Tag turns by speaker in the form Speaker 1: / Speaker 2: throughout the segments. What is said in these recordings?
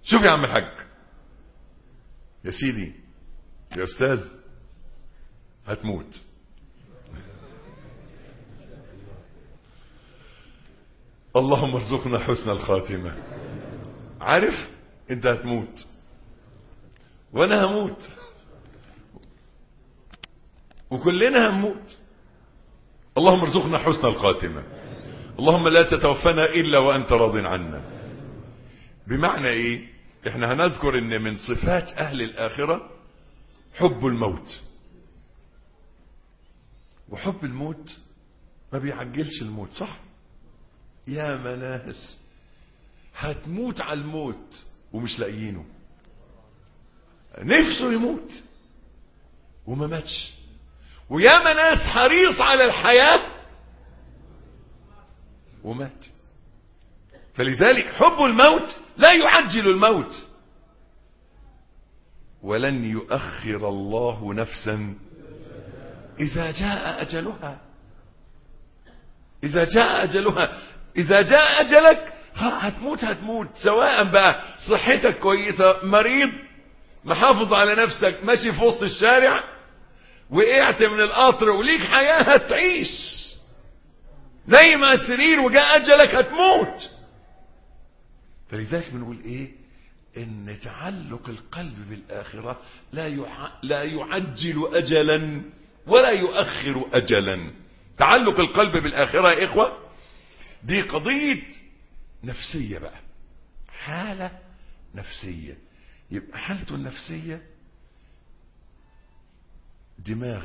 Speaker 1: شوف يا عم الحاج يا سيدي يا استاذ هتموت اللهم ارزقنا حسن الخاتمة عارف انت هتموت وانا هموت وكلنا هنموت اللهم ارزقنا حسن الخاتمة اللهم لا تتوفنا الا وانت راض عنا بمعنى ايه احنا هنذكر ان من صفات اهل الاخرة حب الموت وحب الموت ما بيعجلش الموت صح يا مناس هتموت على الموت ومش لاقيينه نفسه يموت وما ماتش ويا مناس حريص على الحياة ومات فلذلك حب الموت لا يعجل الموت ولن يؤخر الله نفسا إذا جاء أجلها إذا جاء أجلها إذا جاء أجلك هتموت هتموت سواء بقى صحتك كويسة مريض محافظ على نفسك ماشي في وسط الشارع وقعت من القطر وليك حياة هتعيش نايم على السرير وجاء أجلك هتموت فلذلك بنقول ايه ان تعلق القلب بالآخرة لا يع... لا يعجل أجلا ولا يؤخر أجلا تعلق القلب بالآخرة يا إخوة دي قضية نفسية بقى حالة نفسية يبقى حالته النفسية دماغ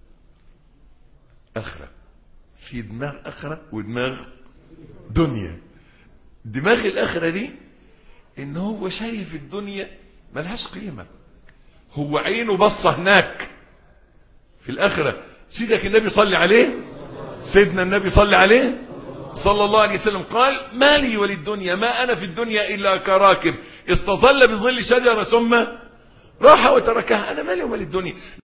Speaker 1: آخرة في دماغ آخرة ودماغ دنيا دماغ الآخرة دي إن هو شايف الدنيا ملهاش قيمة هو عينه بصة هناك في الآخرة سيدك النبي صلي عليه سيدنا النبي صلي عليه صلى الله عليه وسلم قال ما لي وللدنيا ما أنا في الدنيا إلا كراكب استظل بظل شجرة ثم راح وتركها أنا مالي ومال الدنيا